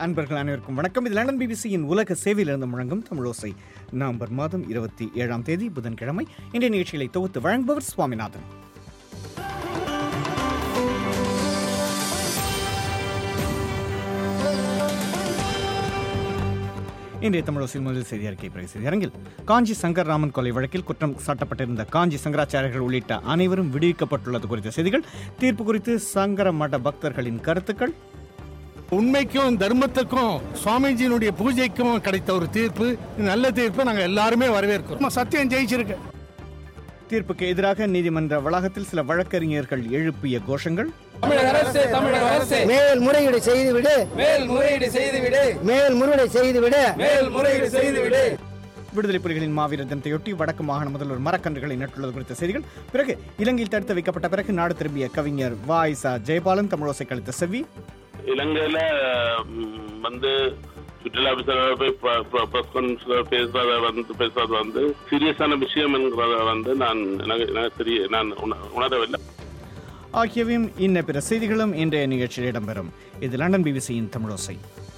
அன்பர்கள் அனைவருக்கும் வணக்கம் இது லண்டன் பிபிசியின் உலக சேவையிலிருந்து முழங்கும் தமிழோசை நவம்பர் மாதம் இருபத்தி ஏழாம் தேதி புதன்கிழமை இன்றைய நிகழ்ச்சிகளை தொகுத்து வழங்குபவர் சுவாமிநாதன் இன்றைய தமிழோசில் முதல் செய்தி அறிக்கை பிறகு செய்தி அரங்கில் காஞ்சி சங்கர்ராமன் கொலை வழக்கில் குற்றம் சாட்டப்பட்டிருந்த காஞ்சி சங்கராச்சாரியர்கள் உள்ளிட்ட அனைவரும் விடுவிக்கப்பட்டுள்ளது குறித்த செய்திகள் தீர்ப்பு குறித்து சங்கர மட பக்தர்களின் கருத்துக்கள் உண்மைக்கும் தர்மத்துக்கும் சுவாமிஜியினுடைய பூஜைக்கும் கிடைத்த ஒரு தீர்ப்பு இது நல்ல தீர்ப்பு நாங்க எல்லாருமே வரவேற்கிறோம் ஆமா, சத்தியம் ஜெயிச்சிருக்கு தீர்ப்புக்கு எதிராக நீதிமன்ற வளாகத்தில் சில வழக்கறிஞர்கள் எழுப்பிய கோஷங்கள் தமிழக அரசு தமிழக அரசு மேல் முறையீடு செய்துவிடு மேல் முறையீடு செய்துவிடு மேல் முறையீடு செய்துவிடு மேல் முறையீடு செய்துவிடு விடுதலை புலிகளின் மாவீரர் தினத்தையொட்டி வடக்கு மாகாண முதல்வர் மரக்கன்றுகளை நட்டுள்ளது குறித்த செய்திகள் பிறகு இலங்கையில் தடுத்து வைக்கப்பட்ட பிறகு நாடு திரும்பிய கவிஞர் வாயிசா ஜெயபாலன் தமிழோசை கழித்த செவ்வி இலங்கையில ம், வந்து சுற்றுலா ஆபீசரோட போய் பிரஸ் கான்ஃபரன்ஸ்ல பேசுறத வந்து பேசுறது வந்து சீரியஸான விஷயம் என்கிறத வந்து நான் எனக்கு எனக்கு தெரிய நான் உண- உணரவில்லை ஆகியவையும் இன்ன பிற செய்திகளும் இன்றைய நிகழ்ச்சியில் இடம்பெறும் இது லண்டன் பிபிசியின் தமிழோசை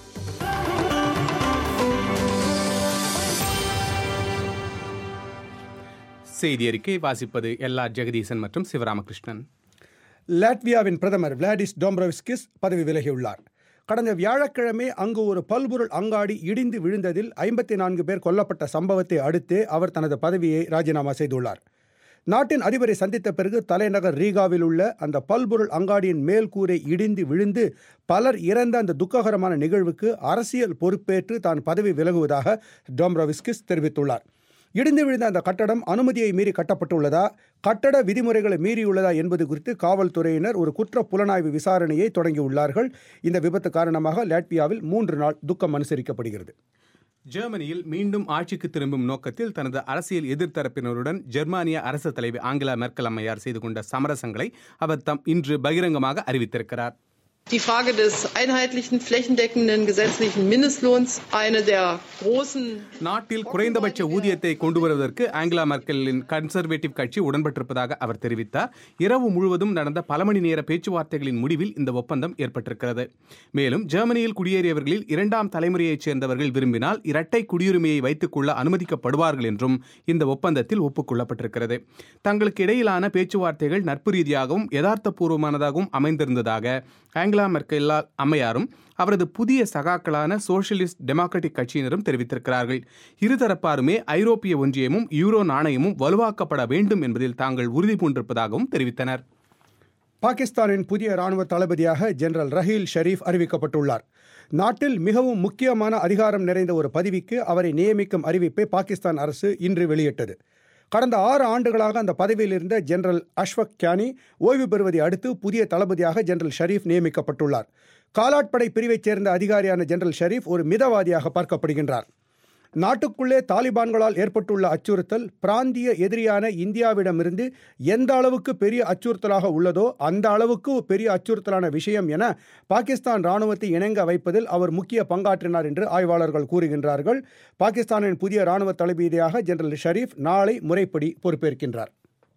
செய்தி அறிக்கை வாசிப்பது எல்லா ஜெகதீசன் மற்றும் சிவராமகிருஷ்ணன் லாட்வியாவின் பிரதமர் விளாடிஸ் டோம்ரோவிஸ்கிஸ் பதவி விலகியுள்ளார் கடந்த வியாழக்கிழமை அங்கு ஒரு பல்பொருள் அங்காடி இடிந்து விழுந்ததில் ஐம்பத்தி நான்கு பேர் கொல்லப்பட்ட சம்பவத்தை அடுத்தே அவர் தனது பதவியை ராஜினாமா செய்துள்ளார் நாட்டின் அதிபரை சந்தித்த பிறகு தலைநகர் ரீகாவில் உள்ள அந்த பல்பொருள் அங்காடியின் மேல் கூரை இடிந்து விழுந்து பலர் இறந்த அந்த துக்ககரமான நிகழ்வுக்கு அரசியல் பொறுப்பேற்று தான் பதவி விலகுவதாக டோம்ரோவிஸ்கிஸ் தெரிவித்துள்ளார் இடிந்து விழுந்த அந்த கட்டடம் அனுமதியை மீறி கட்டப்பட்டுள்ளதா கட்டட விதிமுறைகளை மீறியுள்ளதா என்பது குறித்து காவல்துறையினர் ஒரு குற்ற புலனாய்வு விசாரணையை தொடங்கியுள்ளார்கள் இந்த விபத்து காரணமாக லாட்வியாவில் மூன்று நாள் துக்கம் அனுசரிக்கப்படுகிறது ஜெர்மனியில் மீண்டும் ஆட்சிக்கு திரும்பும் நோக்கத்தில் தனது அரசியல் எதிர்த்தரப்பினருடன் ஜெர்மானிய அரசு தலைவி ஆங்கிலா மெர்க்கல் அம்மையார் செய்து கொண்ட சமரசங்களை அவர் தம் இன்று பகிரங்கமாக அறிவித்திருக்கிறார் Die Frage des einheitlichen, flächendeckenden gesetzlichen Mindestlohns, eine der großen நாட்டில் குறைந்தபட்ச ஊதியத்தை கொண்டு வருவதற்கு ஆங்கிலா மெர்க்கலின் கன்சர்வேட்டிவ் கட்சி உடன்பட்டிருப்பதாக அவர் தெரிவித்தார் இரவு முழுவதும் நடந்த பல மணி நேர பேச்சுவார்த்தைகளின் முடிவில் இந்த ஒப்பந்தம் ஏற்பட்டிருக்கிறது மேலும் ஜெர்மனியில் குடியேறியவர்களில் இரண்டாம் தலைமுறையைச் சேர்ந்தவர்கள் விரும்பினால் இரட்டை குடியுரிமையை வைத்துக் கொள்ள அனுமதிக்கப்படுவார்கள் என்றும் இந்த ஒப்பந்தத்தில் ஒப்புக்கொள்ளப்பட்டிருக்கிறது தங்களுக்கு இடையிலான பேச்சுவார்த்தைகள் நட்பு ரீதியாகவும் யதார்த்தபூர்வமானதாகவும் அமைந்திருந்ததாக ஆங்கிலா மெர்க்கெல்லா அம்மையாரும் அவரது புதிய சகாக்களான சோஷலிஸ்ட் டெமோக்ராட்டிக் கட்சியினரும் தெரிவித்திருக்கிறார்கள் இருதரப்பாருமே ஐரோப்பிய ஒன்றியமும் யூரோ நாணயமும் வலுவாக்கப்பட வேண்டும் என்பதில் தாங்கள் உறுதி பூண்டிருப்பதாகவும் தெரிவித்தனர் பாகிஸ்தானின் புதிய ராணுவ தளபதியாக ஜெனரல் ரஹீல் ஷெரீப் அறிவிக்கப்பட்டுள்ளார் நாட்டில் மிகவும் முக்கியமான அதிகாரம் நிறைந்த ஒரு பதவிக்கு அவரை நியமிக்கும் அறிவிப்பை பாகிஸ்தான் அரசு இன்று வெளியிட்டது கடந்த ஆறு ஆண்டுகளாக அந்த பதவியில் இருந்த ஜெனரல் அஷ்வக் கியானி ஓய்வு பெறுவதை அடுத்து புதிய தளபதியாக ஜெனரல் ஷரீப் நியமிக்கப்பட்டுள்ளார் காலாட்படை பிரிவைச் சேர்ந்த அதிகாரியான ஜெனரல் ஷரீப் ஒரு மிதவாதியாக பார்க்கப்படுகின்றார் நாட்டுக்குள்ளே தாலிபான்களால் ஏற்பட்டுள்ள அச்சுறுத்தல் பிராந்திய எதிரியான இந்தியாவிடமிருந்து எந்த அளவுக்கு பெரிய அச்சுறுத்தலாக உள்ளதோ அந்த அளவுக்கு பெரிய அச்சுறுத்தலான விஷயம் என பாகிஸ்தான் ராணுவத்தை இணங்க வைப்பதில் அவர் முக்கிய பங்காற்றினார் என்று ஆய்வாளர்கள் கூறுகின்றார்கள் பாகிஸ்தானின் புதிய ராணுவ தளபதியாக ஜெனரல் ஷரீப் நாளை முறைப்படி பொறுப்பேற்கின்றார்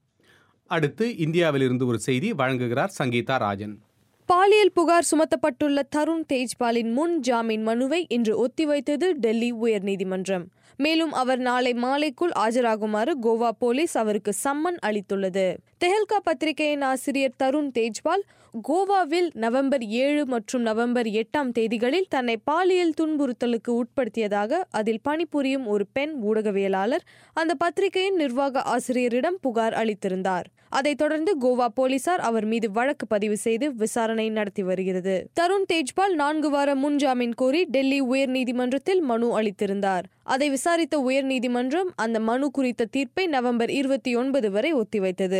அடுத்து இந்தியாவிலிருந்து ஒரு செய்தி வழங்குகிறார் சங்கீதா ராஜன் பாலியல் புகார் சுமத்தப்பட்டுள்ள தருண் தேஜ்பாலின் முன் ஜாமீன் மனுவை இன்று ஒத்திவைத்தது டெல்லி உயர்நீதிமன்றம் மேலும் அவர் நாளை மாலைக்குள் ஆஜராகுமாறு கோவா போலீஸ் அவருக்கு சம்மன் அளித்துள்ளது தெஹல்கா பத்திரிகையின் ஆசிரியர் தருண் தேஜ்பால் கோவாவில் நவம்பர் ஏழு மற்றும் நவம்பர் எட்டாம் தேதிகளில் தன்னை பாலியல் துன்புறுத்தலுக்கு உட்படுத்தியதாக அதில் பணிபுரியும் ஒரு பெண் ஊடகவியலாளர் அந்த பத்திரிகையின் நிர்வாக ஆசிரியரிடம் புகார் அளித்திருந்தார் அதைத் தொடர்ந்து கோவா போலீசார் அவர் மீது வழக்கு பதிவு செய்து விசாரணை நடத்தி வருகிறது தருண் தேஜ்பால் நான்கு வார முன்ஜாமீன் கோரி டெல்லி உயர்நீதிமன்றத்தில் மனு அளித்திருந்தார் அதை விசாரித்த உயர்நீதிமன்றம் அந்த மனு குறித்த தீர்ப்பை நவம்பர் இருபத்தி ஒன்பது வரை ஒத்திவைத்தது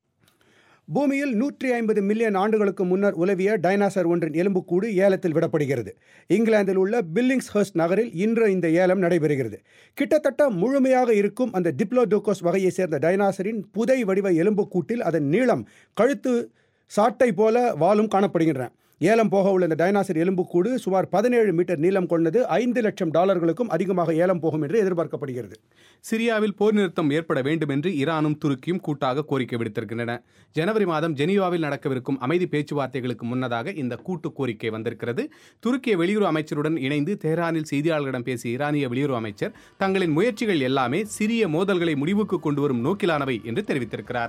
பூமியில் நூற்றி ஐம்பது மில்லியன் ஆண்டுகளுக்கு முன்னர் உலவிய டைனாசர் ஒன்றின் எலும்புக்கூடு ஏலத்தில் விடப்படுகிறது இங்கிலாந்தில் உள்ள பில்லிங்ஸ்ஹர்ஸ்ட் நகரில் இன்று இந்த ஏலம் நடைபெறுகிறது கிட்டத்தட்ட முழுமையாக இருக்கும் அந்த டிப்ளோடோகோஸ் வகையைச் சேர்ந்த டைனாசரின் புதை வடிவ எலும்புக்கூட்டில் அதன் நீளம் கழுத்து சாட்டை போல வாலும் காணப்படுகின்றன ஏலம் போக உள்ள இந்த டைனாசர் எலும்புக்கூடு சுமார் பதினேழு மீட்டர் நீளம் கொண்டது ஐந்து லட்சம் டாலர்களுக்கும் அதிகமாக ஏலம் போகும் என்று எதிர்பார்க்கப்படுகிறது சிரியாவில் போர் நிறுத்தம் ஏற்பட வேண்டும் என்று ஈரானும் துருக்கியும் கூட்டாக கோரிக்கை விடுத்திருக்கின்றன ஜனவரி மாதம் ஜெனீவாவில் நடக்கவிருக்கும் அமைதி பேச்சுவார்த்தைகளுக்கு முன்னதாக இந்த கூட்டு கோரிக்கை வந்திருக்கிறது துருக்கிய வெளியுறவு அமைச்சருடன் இணைந்து தெஹ்ரானில் செய்தியாளர்களிடம் பேசிய ஈரானிய வெளியுறவு அமைச்சர் தங்களின் முயற்சிகள் எல்லாமே சிறிய மோதல்களை முடிவுக்கு கொண்டு வரும் நோக்கிலானவை என்று தெரிவித்திருக்கிறார்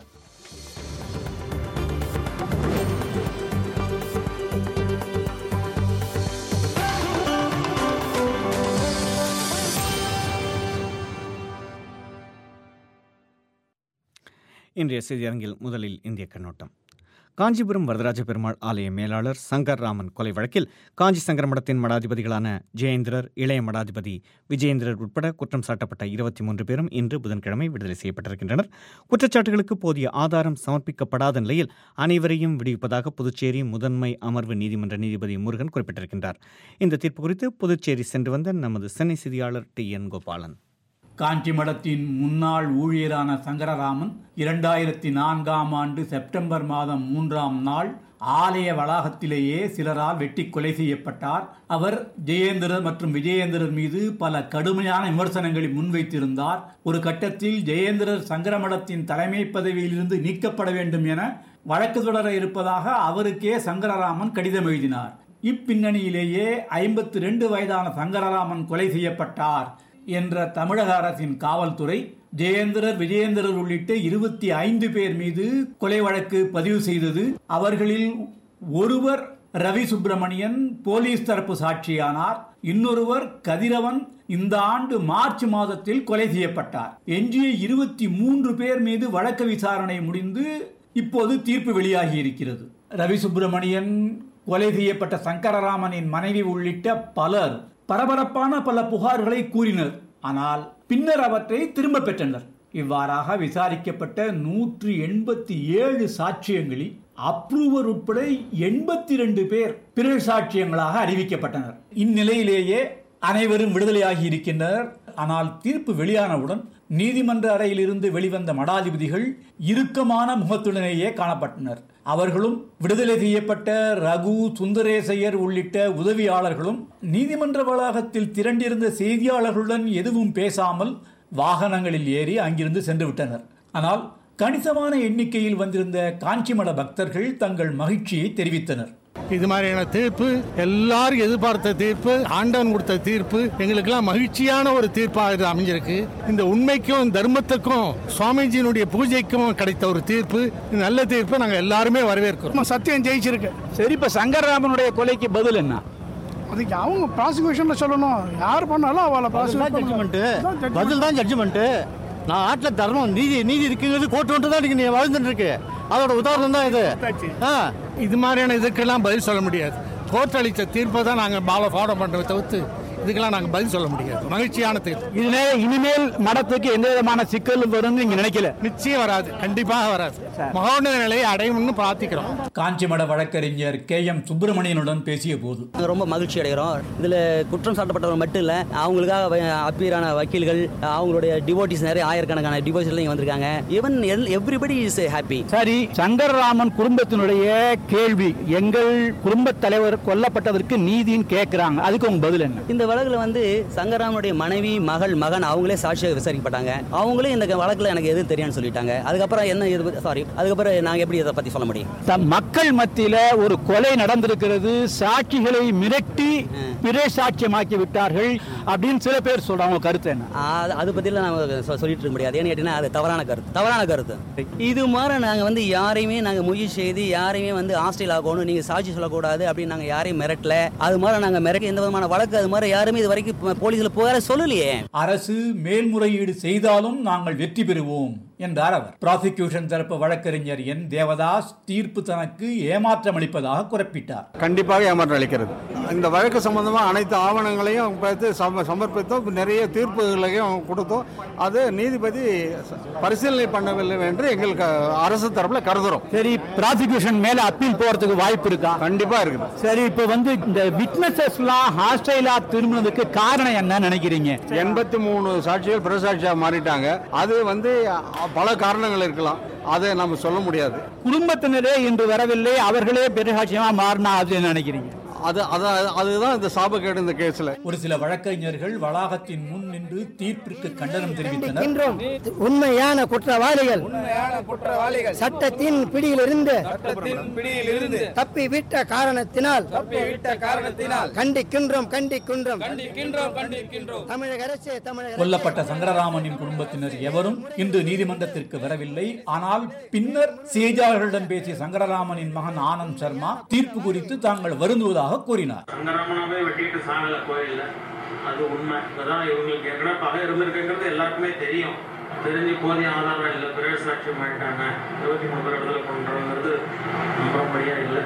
இன்றைய செய்தியரங்கில் முதலில் இந்திய கண்ணோட்டம் காஞ்சிபுரம் வரதராஜ பெருமாள் ஆலய மேலாளர் சங்கர் ராமன் கொலை வழக்கில் காஞ்சி சங்கர மடத்தின் மடாதிபதிகளான ஜெயேந்திரர் இளைய மடாதிபதி விஜயேந்திரர் உட்பட குற்றம் சாட்டப்பட்ட இருபத்தி மூன்று பேரும் இன்று புதன்கிழமை விடுதலை செய்யப்பட்டிருக்கின்றனர் குற்றச்சாட்டுகளுக்கு போதிய ஆதாரம் சமர்ப்பிக்கப்படாத நிலையில் அனைவரையும் விடுவிப்பதாக புதுச்சேரி முதன்மை அமர்வு நீதிமன்ற நீதிபதி முருகன் குறிப்பிட்டிருக்கின்றார் இந்த தீர்ப்பு குறித்து புதுச்சேரி சென்று வந்த நமது சென்னை செய்தியாளர் டி என் கோபாலன் காஞ்சி மடத்தின் முன்னாள் ஊழியரான சங்கரராமன் இரண்டாயிரத்தி நான்காம் ஆண்டு செப்டம்பர் மாதம் மூன்றாம் நாள் ஆலய வளாகத்திலேயே சிலரால் வெட்டி கொலை செய்யப்பட்டார் அவர் ஜெயேந்திரர் மற்றும் விஜயேந்திரர் மீது பல கடுமையான விமர்சனங்களை முன்வைத்திருந்தார் ஒரு கட்டத்தில் ஜெயேந்திரர் சங்கரமடத்தின் தலைமை பதவியிலிருந்து நீக்கப்பட வேண்டும் என வழக்கு தொடர இருப்பதாக அவருக்கே சங்கரராமன் கடிதம் எழுதினார் இப்பின்னணியிலேயே ஐம்பத்தி ரெண்டு வயதான சங்கரராமன் கொலை செய்யப்பட்டார் என்ற தமிழக அரசின் காவல்துறை ஜெயேந்திரர் விஜயேந்திரர் உள்ளிட்ட இருபத்தி ஐந்து பேர் மீது கொலை வழக்கு பதிவு செய்தது அவர்களில் ஒருவர் ரவி சுப்பிரமணியன் போலீஸ் தரப்பு சாட்சியானார் இன்னொருவர் கதிரவன் இந்த ஆண்டு மார்ச் மாதத்தில் கொலை செய்யப்பட்டார் எஞ்சிய இருபத்தி மூன்று பேர் மீது வழக்கு விசாரணை முடிந்து இப்போது தீர்ப்பு வெளியாகி இருக்கிறது ரவி சுப்பிரமணியன் கொலை செய்யப்பட்ட சங்கரராமனின் மனைவி உள்ளிட்ட பலர் பரபரப்பான பல புகார்களை கூறினர் ஆனால் பின்னர் அவற்றை திரும்ப பெற்றனர் இவ்வாறாக விசாரிக்கப்பட்ட நூற்று எண்பத்தி ஏழு சாட்சியங்களில் அப்ரூவர் உட்பட எண்பத்தி ரெண்டு பேர் பிற சாட்சியங்களாக அறிவிக்கப்பட்டனர் இந்நிலையிலேயே அனைவரும் விடுதலையாகி இருக்கின்றனர் ஆனால் தீர்ப்பு வெளியானவுடன் நீதிமன்ற அறையிலிருந்து வெளிவந்த மடாதிபதிகள் இறுக்கமான முகத்துடனேயே காணப்பட்டனர் அவர்களும் விடுதலை செய்யப்பட்ட ரகு சுந்தரேசையர் உள்ளிட்ட உதவியாளர்களும் நீதிமன்ற வளாகத்தில் திரண்டிருந்த செய்தியாளர்களுடன் எதுவும் பேசாமல் வாகனங்களில் ஏறி அங்கிருந்து சென்று விட்டனர் ஆனால் கணிசமான எண்ணிக்கையில் வந்திருந்த காஞ்சிமட பக்தர்கள் தங்கள் மகிழ்ச்சியை தெரிவித்தனர் இது மாதிரியான தீர்ப்பு எல்லாரும் எதிர்பார்த்த தீர்ப்பு ஆண்டவன் கொடுத்த தீர்ப்பு எங்களுக்கெல்லாம் மகிழ்ச்சியான ஒரு தீர்ப்பாக இது அமைஞ்சிருக்கு இந்த உண்மைக்கும் தர்மத்துக்கும் சுவாமிஜியினுடைய பூஜைக்கும் கிடைத்த ஒரு தீர்ப்பு இந்த நல்ல தீர்ப்பை நாங்கள் எல்லாருமே வரவேற்கிறோம் சத்தியம் ஜெயிச்சிருக்கு சரி இப்ப சங்கரராமனுடைய கொலைக்கு பதில் என்ன அதுக்கு அவங்க ப்ராசிக்யூஷன்ல சொல்லணும் யார் பண்ணாலும் அவளை ஜட்ஜ்மெண்ட் பதில் தான் ஜட்ஜ்மெண்ட் நான் நாட்டில் தர்மம் நீதி நீதி இருக்குங்கிறது கோர்ட் வந்துட்டு தான் நீங்க வாழ்ந்துட்டு இருக்கு அதோட உதாரணம் தான் இது ஆ இது மாதிரியான இதுக்கெல்லாம் பதில் சொல்ல முடியாது கோர்ட் அளித்த தீர்ப்பை தான் நாங்கள் பால ஃபாலோ பண்ணுறதை தவிர்த்து இதுக்கெல்லாம் நாங்கள் பதில் சொல்ல முடியாது மகிழ்ச்சியான தீர்ப்பு இதுல இனிமேல் மடத்துக்கு எந்த விதமான சிக்கலும் வரும்னு நீங்க நினைக்கல நிச்சயம் வராது கண்டிப்பாக வராது மகோன்னத நிலையை அடையும்னு பிரார்த்திக்கிறோம் காஞ்சிமட வழக்கறிஞர் கே எம் சுப்பிரமணியனுடன் பேசிய போது நாங்கள் ரொம்ப மகிழ்ச்சி அடைகிறோம் இதில் குற்றம் சாட்டப்பட்டவர் மட்டும் இல்லை அவங்களுக்காக அப்பீரான வக்கீல்கள் அவங்களுடைய டிவோட்டிஸ் நிறைய ஆயிரக்கணக்கான டிவோட்டிஸ் இங்கே வந்திருக்காங்க ஈவன் எவ்ரிபடி இஸ் ஹாப்பி சரி சங்கரராமன் குடும்பத்தினுடைய கேள்வி எங்கள் குடும்பத் தலைவர் கொல்லப்பட்டதற்கு நீதின்னு கேட்கிறாங்க அதுக்கு உங்க பதில் என்ன இந்த வழக்குல வந்து சங்கராமனுடைய மனைவி மகள் மகன் அவங்களே சாட்சியாக விசாரிக்கப்பட்டாங்க அவங்களே இந்த வழக்குல எனக்கு எது தெரியும்னு சொல்லிட்டாங்க அதுக்கப்புறம் என்ன இது சாரி அதுக்கப்புறம் நாங்கள் எப்படி இதை பற்றி சொல்ல முடியும் த- மக்கள் மத்தியில ஒரு கொலை நடந்திருக்கிறது சாட்சிகளை மிரட்டி பிறை சாட்சியமாக்கி விட்டார்கள் அப்படின்னு சில பேர் சொல்றாங்க உங்க கருத்து என்ன அது அது பற்றிலாம் நம்ம சொ- சொல்லிட்டு இருக்க முடியாது ஏன்னு கேட்டீங்கன்னா அது தவறான கருத்து தவறான கருத்து இது மாதிரி நாங்கள் வந்து யாரையுமே நாங்கள் முயற்சி செய்து யாரையுமே வந்து ஹாஸ்டல் ஆகணும் நீங்கள் சாட்சி சொல்லக்கூடாது அப்படின்னு நாங்கள் யாரையும் மிரட்டல அது மாதிரி நாங்கள் மிரட்ட எந்த விதமான வழக்கு அது மாதிரி யாருமே இது வரைக்கும் போலீஸில் புகார சொல்லலையே அரசு மேல்முறையீடு செய்தாலும் நாங்கள் வெற்றி பெறுவோம் என்றார் அவர் ப்ராசிக்யூஷன் தரப்பு வழக்கறிஞர் என் தேவதாஸ் தீர்ப்பு தனக்கு ஏமாற்றம் அளிப்பதாக குறிப்பிட்டார் கண்டிப்பாக ஏமாற்றம் அளிக்கிறது இந்த வழக்கு சம்பந்தமாக அனைத்து ஆவணங்களையும் பார்த்து சம சமர்ப்பித்தோம் நிறைய தீர்ப்புகளையும் கொடுத்தோம் அது நீதிபதி ச- பரிசீலனை பண்ணவில்லை என்று எங்களுக்கு அரசு தரப்பில் கருதுறோம் சரி ப்ராசிக்யூஷன் மேல அப்பீல் போறதுக்கு வாய்ப்பு இருக்கா கண்டிப்பா இருக்குது சரி இப்ப வந்து இந்த விட்னஸஸ்லாம் ஹாஸ்டைலா திரும்பினதுக்கு காரணம் என்ன நினைக்கிறீங்க எண்பத்தி மூணு சாட்சிகள் பிரசாட்சியாக மாறிட்டாங்க அது வந்து அ, பல காரணங்கள் இருக்கலாம் அதை நம்ம சொல்ல முடியாது குடும்பத்தினரே இன்று வரவில்லை அவர்களே பெருசாட்சியமா மாறினா அது நினைக்கிறீங்க அது அது அதுதான் இந்த சாபக்கேடு இந்த கேஸ்ல ஒரு சில வழக்கறிஞர்கள் வளாகத்தின் முன் நின்று தீர்ப்பிற்கு கண்டனம் தெரிவித்தனர் இன்றும் உண்மையான குற்றவாளிகள் குற்றவாளிகள் சட்டத்தின் பிடியிலிருந்து சட்டத்தின் பிடியில் இருந்து தப்பி விட்ட காரணத்தினால் தப்பி விட்ட காரணத்தினால் கண்டிக்கின்றோம் கண்டிக்கின்றோம் கண்டிக்கின்றோம் கண்டிக்கின்றோம் தமிழக அரசே தமிழக கொல்லப்பட்ட சங்கரராமனின் குடும்பத்தினர் எவரும் இன்று நீதிமன்றத்திற்கு வரவில்லை ஆனால் பின்னர் செய்தியாளர்களிடம் பேசிய சங்கரராமனின் மகன் ஆனந்த் சர்மா தீர்ப்பு குறித்து தாங்கள் வருந்துவதாக கூறினார் சங்கராமனாவே வெட்டிட்டு சாகல கோயில்ல அது உண்மை அதான் இவங்களுக்கு ஏற்கனவே பகை இருந்திருக்குங்கிறது எல்லாருக்குமே தெரியும் தெரிஞ்சு போதிய ஆதாரம் இல்லை பிறகு சாட்சியம் ஆயிட்டாங்க இருபத்தி மூணு பேர் விடுதலை பண்றோங்கிறது நம்பும்படியா இல்லை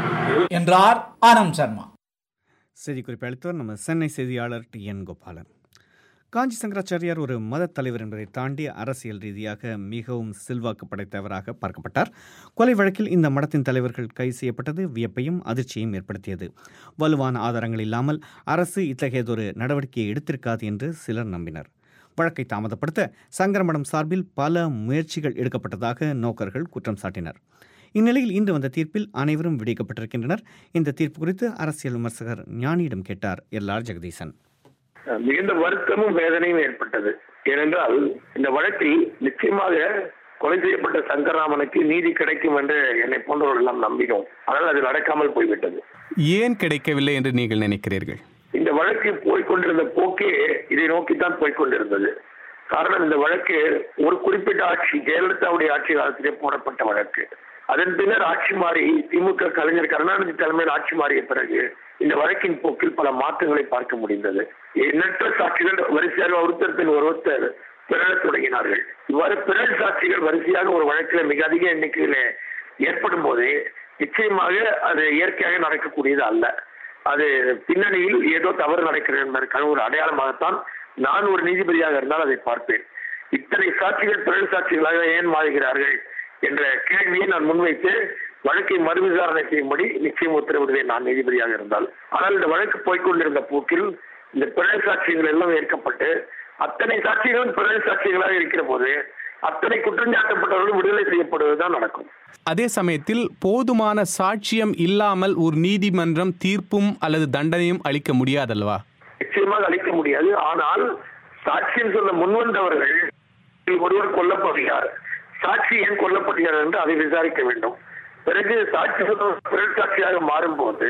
என்றார் ஆனந்த் சர்மா செய்திக்குறிப்பு அளித்தவர் நம்ம சென்னை செய்தியாளர் டி என் கோபாலன் காஞ்சி சங்கராச்சாரியார் ஒரு மத தலைவர் என்பதை தாண்டி அரசியல் ரீதியாக மிகவும் செல்வாக்கு படைத்தவராக பார்க்கப்பட்டார் கொலை வழக்கில் இந்த மடத்தின் தலைவர்கள் கைது செய்யப்பட்டது வியப்பையும் அதிர்ச்சியையும் ஏற்படுத்தியது வலுவான ஆதாரங்கள் இல்லாமல் அரசு இத்தகையதொரு நடவடிக்கையை எடுத்திருக்காது என்று சிலர் நம்பினர் வழக்கை தாமதப்படுத்த சங்கரமடம் சார்பில் பல முயற்சிகள் எடுக்கப்பட்டதாக நோக்கர்கள் குற்றம் சாட்டினர் இந்நிலையில் இன்று வந்த தீர்ப்பில் அனைவரும் விடுவிக்கப்பட்டிருக்கின்றனர் இந்த தீர்ப்பு குறித்து அரசியல் விமர்சகர் ஞானியிடம் கேட்டார் எல் ஆர் ஜெகதீசன் மிகுந்த வருத்தமும் வேதனையும் ஏற்பட்டது ஏனென்றால் இந்த வழக்கில் நிச்சயமாக கொலை செய்யப்பட்ட சங்கரராமனுக்கு நீதி கிடைக்கும் என்று என்னை போன்றவர்கள் எல்லாம் நம்பினோம் ஆனால் அது நடக்காமல் போய்விட்டது ஏன் கிடைக்கவில்லை என்று நீங்கள் நினைக்கிறீர்கள் இந்த வழக்கு போய்க்கொண்டிருந்த போக்கே இதை நோக்கித்தான் போய்க்கொண்டிருந்தது காரணம் இந்த வழக்கு ஒரு குறிப்பிட்ட ஆட்சி ஜெயலலிதாவுடைய ஆட்சி காலத்திலே போடப்பட்ட வழக்கு அதன் பின்னர் ஆட்சி மாறி திமுக கலைஞர் கருணாநிதி தலைமையில் ஆட்சி மாறிய பிறகு இந்த வழக்கின் போக்கில் பல மாற்றங்களை பார்க்க முடிந்தது எண்ணற்ற சாட்சிகள் வரிசையாக ஒருத்தர் பின் ஒருத்தர் பிறழத் தொடங்கினார்கள் இவ்வாறு பிறல் சாட்சிகள் வரிசையாக ஒரு வழக்கில் மிக அதிக எண்ணிக்கையில ஏற்படும் போது நிச்சயமாக அது இயற்கையாக நடக்கக்கூடியது அல்ல அது பின்னணியில் ஏதோ தவறு நடக்கிறது என்பதற்கான ஒரு அடையாளமாகத்தான் நான் ஒரு நீதிபதியாக இருந்தால் அதை பார்ப்பேன் இத்தனை சாட்சிகள் பிறல் சாட்சிகளாக ஏன் மாறுகிறார்கள் என்ற கேள்வியை நான் முன்வைத்து வழக்கை மறுவிசாரணை செய்யும்படி நிச்சயம் உத்தரவிடுவேன் நான் நீதிபதியாக இருந்தால் ஆனால் இந்த வழக்கு போய்க்கொண்டிருந்த போக்கில் இந்த பிறல் சாட்சியங்கள் எல்லாம் ஏற்கப்பட்டு அத்தனை சாட்சிகளும் பிறல் சாட்சிகளாக இருக்கிற போது அத்தனை குற்றஞ்சாட்டப்பட்டவர்கள் விடுதலை செய்யப்படுவதுதான் நடக்கும் அதே சமயத்தில் போதுமான சாட்சியம் இல்லாமல் ஒரு நீதிமன்றம் தீர்ப்பும் அல்லது தண்டனையும் அளிக்க முடியாதல்வா நிச்சயமாக அளிக்க முடியாது ஆனால் சாட்சியம் சொல்ல முன்வந்தவர்கள் ஒருவர் கொல்லப்படுகிறார் சாட்சி ஏன் கொல்லப்படுகிறார் என்று அதை விசாரிக்க வேண்டும் பிறகு சாட்சி சொல்ல பிறர் சாட்சியாக மாறும்போது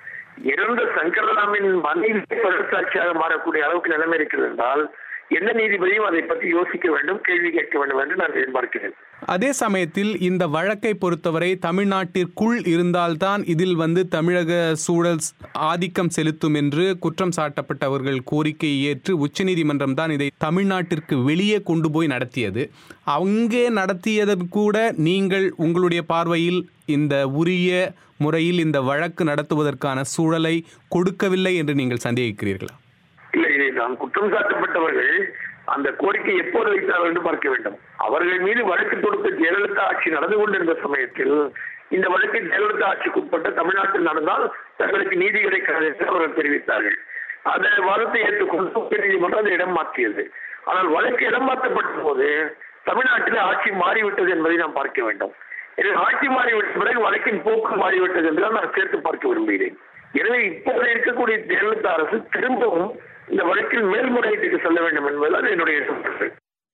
இறந்த சங்கரராமின் மனைவி பிறர் சாட்சியாக மாறக்கூடிய அளவுக்கு நிலைமை இருக்கிறது என்றால் எந்த நீதிபதியும் அதை பற்றி யோசிக்க வேண்டும் கேள்வி கேட்க வேண்டும் என்று நான் எதிர்பார்க்கிறேன் அதே சமயத்தில் இந்த வழக்கை பொறுத்தவரை தமிழ்நாட்டிற்குள் இருந்தால்தான் இதில் வந்து தமிழக சூழல் ஆதிக்கம் செலுத்தும் என்று குற்றம் சாட்டப்பட்டவர்கள் கோரிக்கையை ஏற்று உச்சநீதிமன்றம் தான் இதை தமிழ்நாட்டிற்கு வெளியே கொண்டு போய் நடத்தியது அங்கே நடத்தியது கூட நீங்கள் உங்களுடைய பார்வையில் இந்த உரிய முறையில் இந்த வழக்கு நடத்துவதற்கான சூழலை கொடுக்கவில்லை என்று நீங்கள் சந்தேகிக்கிறீர்களா இல்லை இதை நாம் குற்றம் சாட்டப்பட்டவர்கள் அந்த கோரிக்கை எப்போது வைத்தார்கள் என்று பார்க்க வேண்டும் அவர்கள் மீது வழக்கு தொடுத்த ஜெயலலிதா ஆட்சி நடந்து கொண்டிருந்த சமயத்தில் இந்த வழக்கு ஜெயலலிதா ஆட்சிக்கு உட்பட்ட தமிழ்நாட்டில் நடந்தால் தங்களுக்கு நீதி கிடைக்காது என்று அவர்கள் தெரிவித்தார்கள் அந்த வாதத்தை ஏற்றுக்கொண்டு உச்ச நீதிமன்றம் அதை இடம் மாற்றியது ஆனால் வழக்கு இடம் மாற்றப்பட்ட போது தமிழ்நாட்டில் ஆட்சி மாறிவிட்டது என்பதை நாம் பார்க்க வேண்டும் எனவே ஆட்சி மாறிவிட்ட பிறகு வழக்கின் போக்கு மாறிவிட்டது என்றுதான் நான் சேர்த்து பார்க்க விரும்புகிறேன் எனவே இப்போது இருக்கக்கூடிய ஜெயலலிதா அரசு திரும்பவும் இந்த வழக்கில் மேல்முறையீட்டுக்கு செல்ல வேண்டும் என்பதுதான் என்னுடைய கருத்து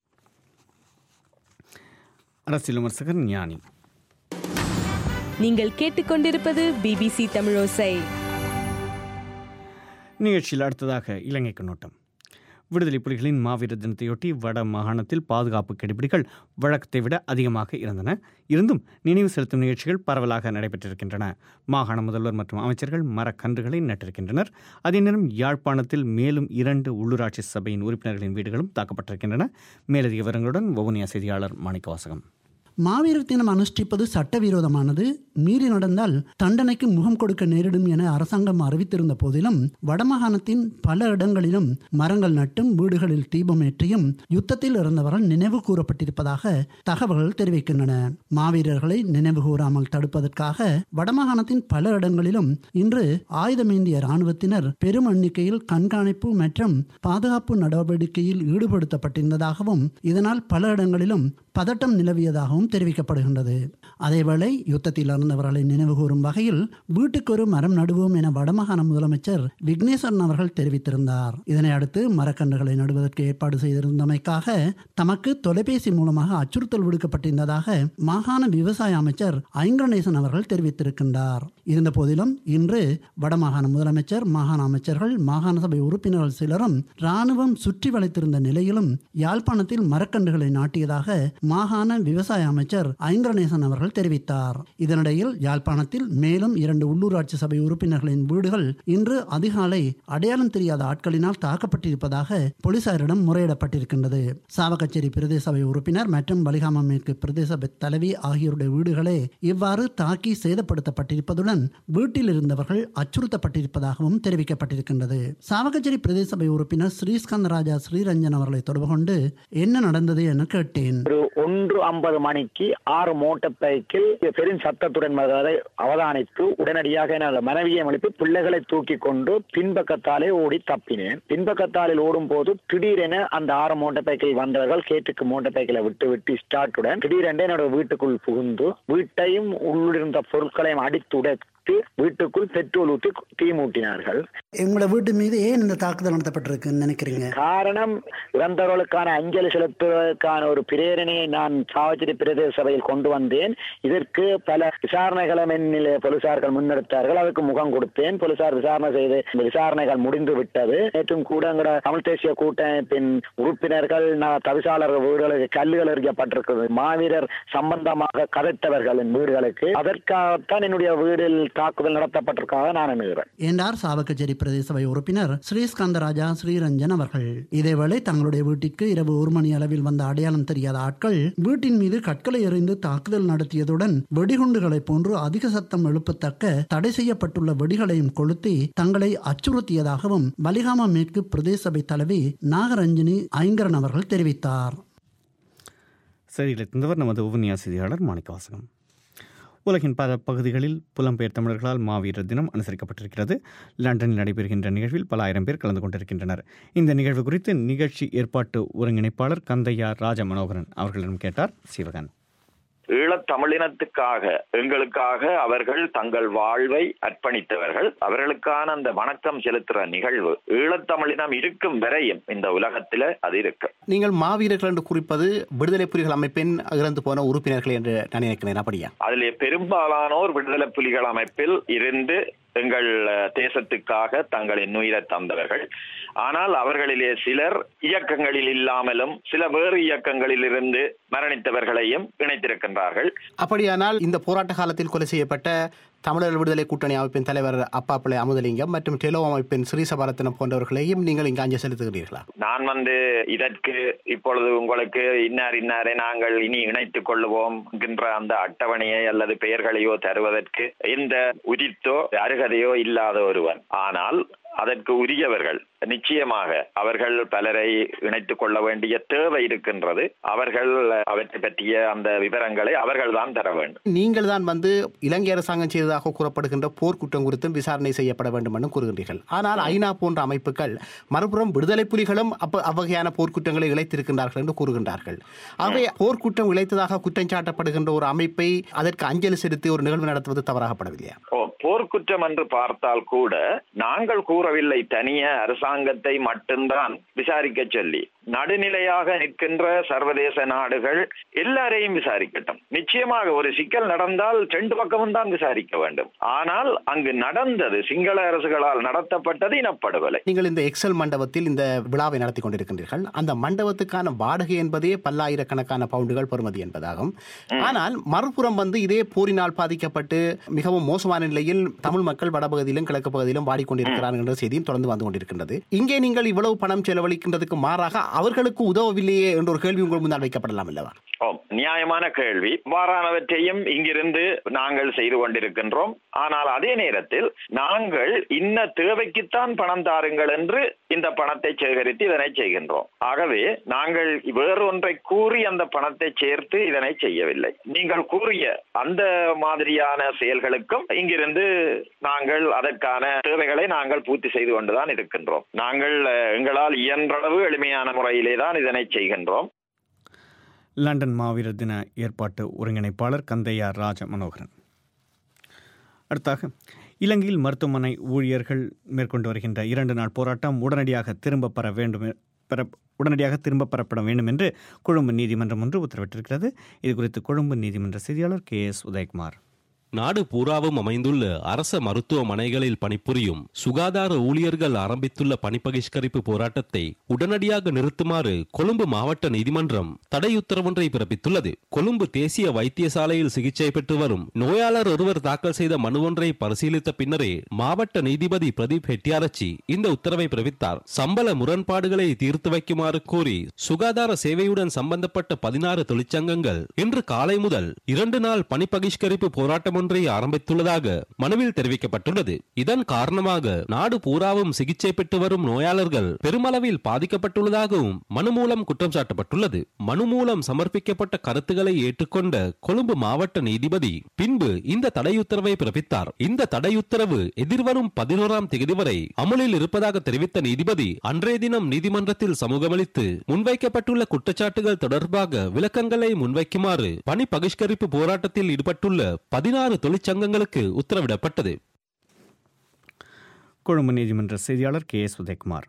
அரசியல் விமர்சகர் ஞானி நீங்கள் கேட்டுக்கொண்டிருப்பது பிபிசி தமிழோசை நிகழ்ச்சியில் அடுத்ததாக இலங்கை கண்ணோட்டம் விடுதலை புலிகளின் மாவீர தினத்தையொட்டி வட மாகாணத்தில் பாதுகாப்பு கெடுபிடிகள் வழக்கத்தை விட அதிகமாக இருந்தன இருந்தும் நினைவு செலுத்தும் நிகழ்ச்சிகள் பரவலாக நடைபெற்றிருக்கின்றன மாகாண முதல்வர் மற்றும் அமைச்சர்கள் மரக்கன்றுகளை நட்டிருக்கின்றனர் அதே நேரம் யாழ்ப்பாணத்தில் மேலும் இரண்டு உள்ளூராட்சி சபையின் உறுப்பினர்களின் வீடுகளும் தாக்கப்பட்டிருக்கின்றன மேலதிக விவரங்களுடன் வவுனியா செய்தியாளர் மாணிக்கவாசகம் மாவீரர் தினம் அனுஷ்டிப்பது சட்டவிரோதமானது மீறி நடந்தால் தண்டனைக்கு முகம் கொடுக்க நேரிடும் என அரசாங்கம் அறிவித்திருந்த போதிலும் வடமாகாணத்தின் பல இடங்களிலும் மரங்கள் நட்டும் வீடுகளில் தீபம் ஏற்றியும் யுத்தத்தில் இறந்தவர்கள் நினைவு கூறப்பட்டிருப்பதாக தகவல்கள் தெரிவிக்கின்றன மாவீரர்களை நினைவு கூறாமல் தடுப்பதற்காக வடமாகாணத்தின் பல இடங்களிலும் இன்று ஆயுதமேந்திய இராணுவத்தினர் பெரும் எண்ணிக்கையில் கண்காணிப்பு மற்றும் பாதுகாப்பு நடவடிக்கையில் ஈடுபடுத்தப்பட்டிருந்ததாகவும் இதனால் பல இடங்களிலும் பதட்டம் நிலவியதாகவும் தெரிவிக்கப்படுகின்றது அதேவேளை யுத்தத்தில் இறந்தவர்களை நினைவுகூரும் வகையில் வீட்டுக்கொரு மரம் நடுவோம் என வடமாகாண முதலமைச்சர் விக்னேஸ்வரன் அவர்கள் தெரிவித்திருந்தார் இதனை அடுத்து மரக்கன்றுகளை நடுவதற்கு ஏற்பாடு செய்திருந்தமைக்காக தமக்கு தொலைபேசி மூலமாக அச்சுறுத்தல் விடுக்கப்பட்டிருந்ததாக மாகாண விவசாய அமைச்சர் ஐங்கரநேசன் அவர்கள் தெரிவித்திருக்கின்றார் இருந்த போதிலும் இன்று வடமாகாண முதலமைச்சர் மாகாண அமைச்சர்கள் மாகாண சபை உறுப்பினர்கள் சிலரும் ராணுவம் சுற்றி வளைத்திருந்த நிலையிலும் யாழ்ப்பாணத்தில் மரக்கன்றுகளை நாட்டியதாக மாகாண விவசாய அமைச்சர் ஐங்கரநேசன் அவர்கள் தெரிவித்தார் இதனிடையில் யாழ்ப்பாணத்தில் மேலும் இரண்டு உள்ளூராட்சி சபை உறுப்பினர்களின் வீடுகள் இன்று அதிகாலை அடையாளம் தெரியாத ஆட்களினால் தாக்கப்பட்டிருப்பதாக போலீசாரிடம் முறையிடப்பட்டிருக்கின்றது சாவகச்சேரி பிரதேச சபை உறுப்பினர் மற்றும் வலிகாமம் மேற்கு பிரதேச சபை தலைவி ஆகியோருடைய வீடுகளே இவ்வாறு தாக்கி சேதப்படுத்தப்பட்டிருப்பதுடன் வீட்டில் இருந்தவர்கள் அச்சுறுத்தப்பட்டிருப்பதாகவும் தெரிவிக்கப்பட்டிருக்கின்றது சாவகச்சேரி பிரதேச சபை உறுப்பினர் ஸ்ரீஸ்கந்த ராஜா ஸ்ரீரஞ்சன் அவர்களை தொடர்பு கொண்டு என்ன நடந்தது என கேட்டேன் ஒரு ஒன்று ஐம்பது மணிக்கு ஆறு மோட்டார் சைக்கிள் பெரும் சத்தத்துடன் வருவதை அவதானித்து உடனடியாக எனது மனைவியை அனுப்பி பிள்ளைகளை தூக்கி கொண்டு பின்பக்கத்தாலே ஓடி தப்பினேன் பின்பக்கத்தாலில் ஓடும் போது திடீரென அந்த ஆறு மோட்டார் சைக்கிள் வந்தவர்கள் கேட்டுக்கு மோட்டார் சைக்கிளை விட்டு விட்டு ஸ்டார்ட்டுடன் திடீரென்று என்னோட வீட்டுக்குள் புகுந்து வீட்டையும் உள்ளிருந்த பொருட்களையும் அடித்து உடைத்து வீட்டுக்குள் பெட்ரோல் ஊற்றி தீ மூட்டினார்கள் உங்களோட வீட்டு மீது ஏன் இந்த தாக்குதல் நடத்தப்பட்டிருக்குன்னு நினைக்கிறீங்க காரணம் இறந்தவர்களுக்கான அஞ்சலி செலுத்துவதற்கான ஒரு பிரேரணையை நான் சாவச்சேரி பிரதேச சபையில் கொண்டு வந்தேன் இதற்கு பல விசாரணைகளை என்னில் போலீசார்கள் முன்னெடுத்தார்கள் அதுக்கு முகம் கொடுத்தேன் போலீசார் விசாரணை செய்து இந்த விசாரணைகள் முடிந்து விட்டது நேற்றும் கூட எங்கட தமிழ் தேசிய கூட்டமைப்பின் உறுப்பினர்கள் நான் தவிசாளர்கள் வீடுகளுக்கு கல்லுகள் எறியப்பட்டிருக்கிறது மாவீரர் சம்பந்தமாக கதைத்தவர்களின் வீடுகளுக்கு அதற்காகத்தான் என்னுடைய வீடில் தாக்குதல் நடத்தப்பட்டிருக்காக நான் எண்ணுகிறேன் என்றார் சாவகச்சேரி பிரதேச சபை உறுப்பினர் ஸ்ரீஸ்கந்தராஜா ஸ்ரீரஞ்சன் அவர்கள் இதேவேளை தங்களுடைய வீட்டிற்கு இரவு ஒரு மணி அளவில் வந்த அடையாளம் தெரியாத ஆட்கள் வீட்டின் மீது கற்களை எறிந்து தாக்குதல் நடத்தியதுடன் வெடிகுண்டுகளைப் போன்று அதிக சத்தம் எழுப்பத்தக்க தடை செய்யப்பட்டுள்ள வெடிகளையும் கொளுத்தி தங்களை அச்சுறுத்தியதாகவும் வலிகாமா மேற்கு பிரதேச சபை தலைவி நாகரஞ்சினி ஐங்கரன் அவர்கள் தெரிவித்தார் செய்திகளை தந்தவர் நமது உபன்யா செய்தியாளர் மாணிக்கவாசகம் உலகின் பல பகுதிகளில் புலம்பெயர் தமிழர்களால் மாவீரர் தினம் அனுசரிக்கப்பட்டிருக்கிறது லண்டனில் நடைபெறுகின்ற நிகழ்வில் பல ஆயிரம் பேர் கலந்து கொண்டிருக்கின்றனர் இந்த நிகழ்வு குறித்து நிகழ்ச்சி ஏற்பாட்டு ஒருங்கிணைப்பாளர் கந்தையா ராஜ மனோகரன் அவர்களிடம் கேட்டார் சிவகன் ஈழத் தமிழினத்துக்காக எங்களுக்காக அவர்கள் தங்கள் வாழ்வை அர்ப்பணித்தவர்கள் அவர்களுக்கான அந்த வணக்கம் செலுத்துற நிகழ்வு ஈழத் தமிழினம் இருக்கும் வரையும் இந்த உலகத்துல அது இருக்கு நீங்கள் மாவீரர்கள் என்று குறிப்பது விடுதலை புலிகள் அமைப்பின் இறந்து போன உறுப்பினர்கள் என்று நான் நினைக்கிறேன் அப்படியா அதிலே பெரும்பாலானோர் விடுதலை புலிகள் அமைப்பில் இருந்து எங்கள் அஹ், தேசத்துக்காக தங்களின் உயிரை தந்தவர்கள் ஆனால் அவர்களிலே சிலர் இயக்கங்களில் இல்லாமலும் சில வேறு இயக்கங்களில் இருந்து மரணித்தவர்களையும் இணைத்திருக்கின்றார்கள் அப்படியானால் இந்த போராட்ட காலத்தில் கொலை செய்யப்பட்ட தமிழர் விடுதலை கூட்டணி அமைப்பின் தலைவர் அப்பாப்பிள்ளை அமுதலிங்கம் மற்றும் டெலோ அமைப்பின் ஸ்ரீசபாரத்தினம் போன்றவர்களையும் நீங்கள் இங்கு அஞ்சல் செலுத்துகிறீர்களா நான் வந்து இதற்கு இப்பொழுது உங்களுக்கு இன்னார் இன்னாரை நாங்கள் இனி இணைத்துக் கொள்ளுவோம் என்கின்ற அந்த அட்டவணையை அல்லது பெயர்களையோ தருவதற்கு எந்த உரித்தோ அருகதையோ இல்லாத ஒருவன் ஆனால் அதற்கு உரியவர்கள் நிச்சயமாக அவர்கள் பலரை இணைத்துக் கொள்ள வேண்டிய தேவை இருக்கின்றது அவர்கள் அவற்றை பற்றிய அந்த விவரங்களை அவர்கள் தான் தர வேண்டும் நீங்கள் தான் வந்து இலங்கை அரசாங்கம் செய்ததாக கூறப்படுகின்ற போர்க்குற்றம் குறித்தும் விசாரணை செய்யப்பட வேண்டும் என்று கூறுகின்றீர்கள் ஆனால் ஐநா போன்ற அமைப்புகள் மறுபுறம் விடுதலை புலிகளும் அப்ப அவ்வகையான போர்க்குற்றங்களை இழைத்திருக்கின்றார்கள் என்று கூறுகின்றார்கள் ஆகவே போர்க்குற்றம் இழைத்ததாக குற்றம் சாட்டப்படுகின்ற ஒரு அமைப்பை அதற்கு அஞ்சலி செலுத்தி ஒரு நிகழ்வு நடத்துவது தவறாகப்படவில்லையா ஓ போர்க்குற்றம் என்று பார்த்தால் கூட நாங்கள் கூறவில்லை தனிய அரசாங்கத்தை மட்டும்தான் விசாரிக்க சொல்லி நடுநிலையாக நிற்கின்ற சர்வதேச நாடுகள் எல்லாரையும் விசாரிக்கட்டும் நிச்சயமாக ஒரு சிக்கல் நடந்தால் ரெண்டு பக்கமும் தான் விசாரிக்க வேண்டும் ஆனால் அங்கு நடந்தது சிங்கள அரசுகளால் நடத்தப்பட்டது இனப்படுகொலை நீங்கள் இந்த எக்ஸல் மண்டபத்தில் இந்த விழாவை நடத்தி கொண்டிருக்கின்றீர்கள் அந்த மண்டபத்துக்கான வாடகை என்பதே பல்லாயிரக்கணக்கான பவுண்டுகள் பெறுமதி என்பதாகும் ஆனால் மறுபுறம் வந்து இதே போரினால் பாதிக்கப்பட்டு மிகவும் மோசமான நிலையில் தமிழ் மக்கள் வடபகுதியிலும் கிழக்கு பகுதியிலும் வாடிக்கொண்டிருக்கிறார்கள் என்ற செய்தியும் தொடர்ந்து வந்து கொண்டிருக்கின்றது இங்கே நீங்கள் இவ்வளவு பணம் செலவழிக்கின்றதுக்கு மாறாக அவர்களுக்கு உதவவில்லையே என்ற ஒரு கேள்வி உங்கள் முன்னால் வைக்கப்படலாம் அல்லவா ஓ நியாயமான கேள்வி இவ்வாறானவற்றையும் இங்கிருந்து நாங்கள் செய்து கொண்டிருக்கின்றோம் ஆனால் அதே நேரத்தில் நாங்கள் இன்ன தேவைக்குத்தான் பணம் தாருங்கள் என்று இந்த பணத்தை சேகரித்து இதனை செய்கின்றோம் ஆகவே நாங்கள் வேறொன்றை கூறி அந்த பணத்தை சேர்த்து இதனை செய்யவில்லை நீங்கள் கூறிய அந்த மாதிரியான செயல்களுக்கும் இங்கிருந்து நாங்கள் அதற்கான தேவைகளை நாங்கள் பூர்த்தி செய்து கொண்டுதான் இருக்கின்றோம் நாங்கள் அஹ், எங்களால் இயன்றளவு எளிமையான முறையிலே தான் இதனை செய்கின்றோம் லண்டன் மாவீரர் தின ஏற்பாட்டு ஒருங்கிணைப்பாளர் கந்தையா ராஜ மனோகரன் அடுத்தாக இலங்கையில் மருத்துவமனை ஊழியர்கள் மேற்கொண்டு வருகின்ற இரண்டு நாள் போராட்டம் உடனடியாக திரும்ப பெற வேண்டும் எ- பெற உடனடியாக திரும்ப பெறப்பட வேண்டும் என்று கொழும்பு நீதிமன்றம் ஒன்று உத்தரவிட்டிருக்கிறது இது குறித்து கொழும்பு நீதிமன்ற செய்தியாளர் கே எஸ் உதயகுமார் நாடு பூராவும் அமைந்துள்ள அரச மருத்துவமனைகளில் பணிபுரியும் சுகாதார ஊழியர்கள் ஆரம்பித்துள்ள பணி பகிஷ்கரிப்பு போராட்டத்தை உடனடியாக நிறுத்துமாறு கொழும்பு மாவட்ட நீதிமன்றம் தடை உத்தரவொன்றை பிறப்பித்துள்ளது கொழும்பு தேசிய வைத்தியசாலையில் சிகிச்சை பெற்று வரும் நோயாளர் ஒருவர் தாக்கல் செய்த மனு ஒன்றை பரிசீலித்த பின்னரே மாவட்ட நீதிபதி பிரதீப் ஹெட்டியாரச்சி இந்த உத்தரவை பிறப்பித்தார் சம்பள முரண்பாடுகளை தீர்த்து வைக்குமாறு கோரி சுகாதார சேவையுடன் சம்பந்தப்பட்ட பதினாறு தொழிற்சங்கங்கள் இன்று காலை முதல் இரண்டு நாள் பணி பகிஷ்கரிப்பு போராட்டம் ஒன்றை ஆரம்பித்துள்ளதாக மனுவில் தெரிவிக்கப்பட்டுள்ளது இதன் காரணமாக நாடு பூராவும் சிகிச்சை பெற்று வரும் நோயாளர்கள் பெருமளவில் பாதிக்கப்பட்டுள்ளதாகவும் மனு மூலம் குற்றம் சாட்டப்பட்டுள்ளது மனு மூலம் சமர்ப்பிக்கப்பட்ட கருத்துக்களை ஏற்றுக்கொண்ட கொழும்பு மாவட்ட நீதிபதி பின்பு இந்த தடை உத்தரவை பிறப்பித்தார் இந்த தடை உத்தரவு எதிர்வரும் பதினோராம் தேதி வரை அமலில் இருப்பதாக தெரிவித்த நீதிபதி அன்றைய தினம் நீதிமன்றத்தில் சமூகமளித்து முன்வைக்கப்பட்டுள்ள குற்றச்சாட்டுகள் தொடர்பாக விளக்கங்களை முன்வைக்குமாறு பணி பகிஷ்கரிப்பு போராட்டத்தில் ஈடுபட்டுள்ள பதினாறு தொழிற்சங்கங்களுக்கு உத்தரவிடப்பட்டது கொழும்பு நீதிமன்ற செய்தியாளர் கே எஸ் உதயகுமார்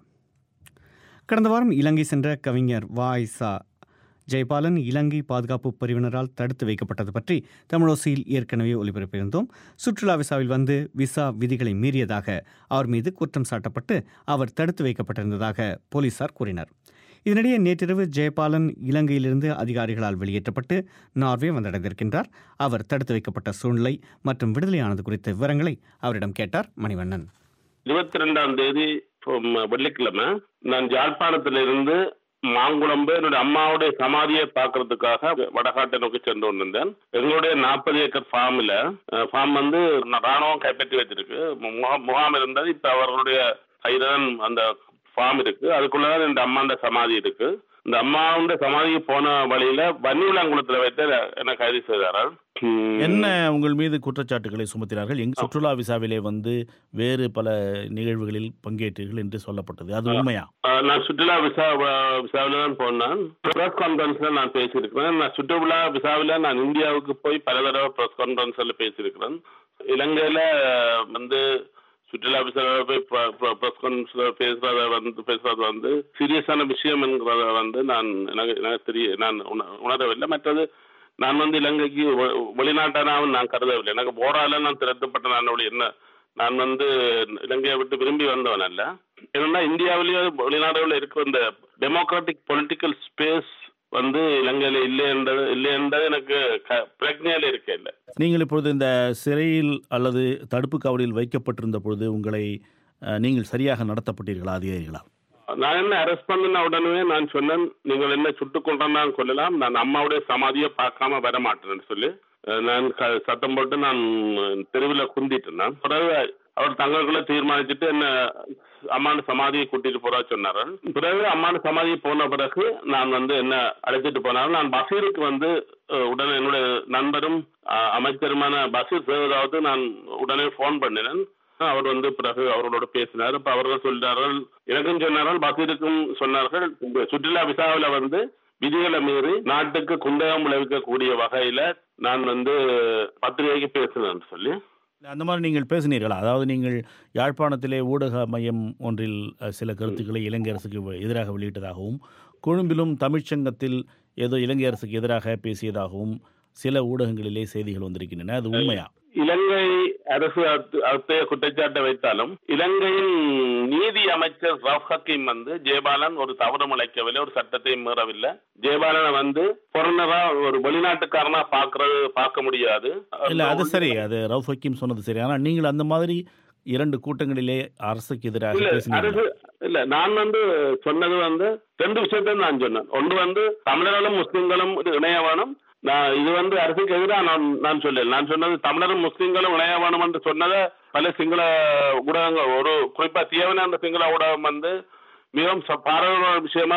கடந்த வாரம் இலங்கை சென்ற கவிஞர் வாய்சா ஜெயபாலன் இலங்கை பாதுகாப்பு பிரிவினரால் தடுத்து வைக்கப்பட்டது பற்றி தமிழோசையில் ஏற்கனவே ஒலிபரப்பியிருந்தோம் சுற்றுலா விசாவில் வந்து விசா விதிகளை மீறியதாக அவர் மீது குற்றம் சாட்டப்பட்டு அவர் தடுத்து வைக்கப்பட்டிருந்ததாக போலீசார் கூறினர் இதனிடையே நேற்றிரவு ஜெயபாலன் இலங்கையிலிருந்து அதிகாரிகளால் வெளியேற்றப்பட்டு நார்வே வந்தடைந்திருக்கின்றார் அவர் தடுத்து வைக்கப்பட்ட சூழ்நிலை மற்றும் விடுதலையானது குறித்த விவரங்களை அவரிடம் கேட்டார் மணிவண்ணன் இருபத்தி ரெண்டாம் தேதி from, uh, வெள்ளிக்கிழமை நான் ஜாழ்ப்பாணத்திலிருந்து மாங்குளம்பு என்னுடைய அம்மாவுடைய சமாதியை பார்க்கறதுக்காக வடகாட்டை நோக்கி சென்று கொண்டிருந்தேன் எங்களுடைய நாற்பது ஏக்கர் ஃபார்ம்ல ஃபார்ம் வந்து ராணுவம் கைப்பற்றி வச்சிருக்கு முகாம் முகாம் இருந்தது இப்ப அவர்களுடைய கையில தான் அந்த ஃபார்ம் இருக்கு அதுக்குள்ளதான் இந்த அம்மாண்ட சமாதி இருக்கு இந்த அம்மாவுடைய சமாதிக்கு போன வழியில வன்னிவிளாங்குளத்துல வைத்து என்னை கைது செய்தார்கள் உம், என்ன உங்கள் மீது குற்றச்சாட்டுகளை சுமத்தினார்கள் எங் சுற்றுலா விசாவிலே வந்து வேறு பல நிகழ்வுகளில் பங்கேற்றீர்கள் என்று சொல்லப்பட்டது அது உண்மையா ஆஹ் நான் சுற்றுலா விசா வ- விசாவில தான் போனேன் ப்ரெஸ் கான்ஃபரன்ஸ்ல நான் பேசியிருக்கிறேன் நான் சுற்றுலா விசாவில நான் இந்தியாவுக்கு போய் பல தடவை ப்ரெஸ் கான்ஃபரன்ஸ்ல பேசியிருக்கிறேன் இலங்கையில வந்து சுற்றுலா விசாவில போய் ப்ரெஸ் கான்ஃபரன்ஸ்ல பேசுறத வந்து பேசுறது வந்து சீரியஸான விஷயம் என்கிறத வந்து நான் எனக்கு எனக்கு தெரிய நான் உண- உணரவில்லை மற்றது நான் வந்து இலங்கைக்கு வெ- வெளிநாட்டானாவும் நான் கருதவில்லை எனக்கு போரால நான் திரட்டப்பட்ட நான் என்ன நான் வந்து இலங்கையை விட்டு விரும்பி வந்தவன் அல்ல என்னன்னா இந்தியாவிலேயே வெளிநாடுகளில் இருக்கிற இந்த டெமோக்ராட்டிக் பொலிட்டிக்கல் ஸ்பேஸ் வந்து இலங்கையில இல்லை என்றது இல்லை என்றது எனக்கு க- பிரக்ஞையில இருக்கே இல்லை நீங்கள் இப்பொழுது இந்த சிறையில் அல்லது தடுப்பு காவலில் வைக்கப்பட்டிருந்த பொழுது உங்களை அஹ், நீங்கள் சரியாக நடத்தப்பட்டீர்களா அதிகாரிகளா நான் என்ன அரெஸ்ட் பண்ணின உடனே நான் சொன்னேன் நீங்கள் என்ன சுட்டுக் கொண்டான்னு கொள்ளலாம் நான் அம்மாவுடைய சமாதியை பார்க்காம வர மாட்டேன்னு சொல்லி அஹ் நான் க- சத்தம் போட்டு நான் தெருவில் குந்திட்டேன் நான் பிறகு அவர் தங்களுக்குள்ள தீர்மானிச்சுட்டு என்ன அம்மாண்ட சமாதியை கூட்டிட்டு போறா சொன்னாரு பிறகு அம்மாண்ட சமாதி போன பிறகு நான் வந்து என்ன அழைச்சிட்டு போனாரு நான் பஷீருக்கு வந்து அஹ், உடனே என்னுடைய நண்பரும் அஹ், அமைச்சருமான பஷீர் சேவராவது நான் உடனே ஃபோன் பண்ணினேன் அவர் வந்து பிறகு அவர்களோட பேசினார் இப்ப அவர்கள் சொல்றார்கள் எனக்கும் சொன்னார்கள் பசீருக்கும் சொன்னார்கள் இந்த சுற்றுலா விசாவில வந்து விதிகளை மீறி நாட்டுக்கு குந்தகம் விளைவிக்கக்கூடிய வகையில நான் வந்து பத்திரிகைக்கு பேசினேன் சொல்லி அந்த மாதிரி நீங்கள் பேசினீர்களா அதாவது நீங்கள் யாழ்ப்பாணத்திலே ஊடக மையம் ஒன்றில் அஹ், சில கருத்துக்களை இலங்கை அரசுக்கு வ- எதிராக வெளியிட்டதாகவும் கொழும்பிலும் தமிழ்ச்சங்கத்தில் ஏதோ இலங்கை அரசுக்கு எதிராக பேசியதாகவும் சில ஊடகங்களிலே செய்திகள் வந்திருக்கின்றன அது உண்மையா இலங்கை அரசு அத்து- அத்தகைய குற்றச்சாட்டை வைத்தாலும் இலங்கையின் நீதி அமைச்சர் ரஃப் ஹக்கீம் வந்து ஜெயபாலன் ஒரு தவறு இழைக்கவில்லை ஒரு சட்டத்தை மீறவில்லை ஜெயபாலனை வந்து பொருணரா ஒரு வெளிநாட்டுக்காரனா பார்க்கறது பார்க்க முடியாது இல்ல அது சரி அது ரவுஃப் ஹக்கீம் சொன்னது சரி ஆனால் நீங்கள் அந்த மாதிரி இரண்டு கூட்டங்களிலே அரசுக்கு எதிராக இல்ல பேசினீர்கள் அரசு இல்ல நான் வந்து சொன்னது வந்து ரெண்டு விஷயத்தை நான் சொன்னேன் ஒன்று வந்து தமிழர்களும் முஸ்லிம்களும் இது இணைய வேணும் நான் இது வந்து அரசுக்கு எதிராக நான் நான் சொல்லல நான் சொன்னது தமிழரும் முஸ்லிம்களும் இணைய வேணும் என்று சொன்னதை பல சிங்கள ஊடகங்கள் ஒரு குறிப்பா தீவன அந்த சிங்கள ஊடகம் வந்து மிகவும் ச- பாராளுமன்ற விஷயமா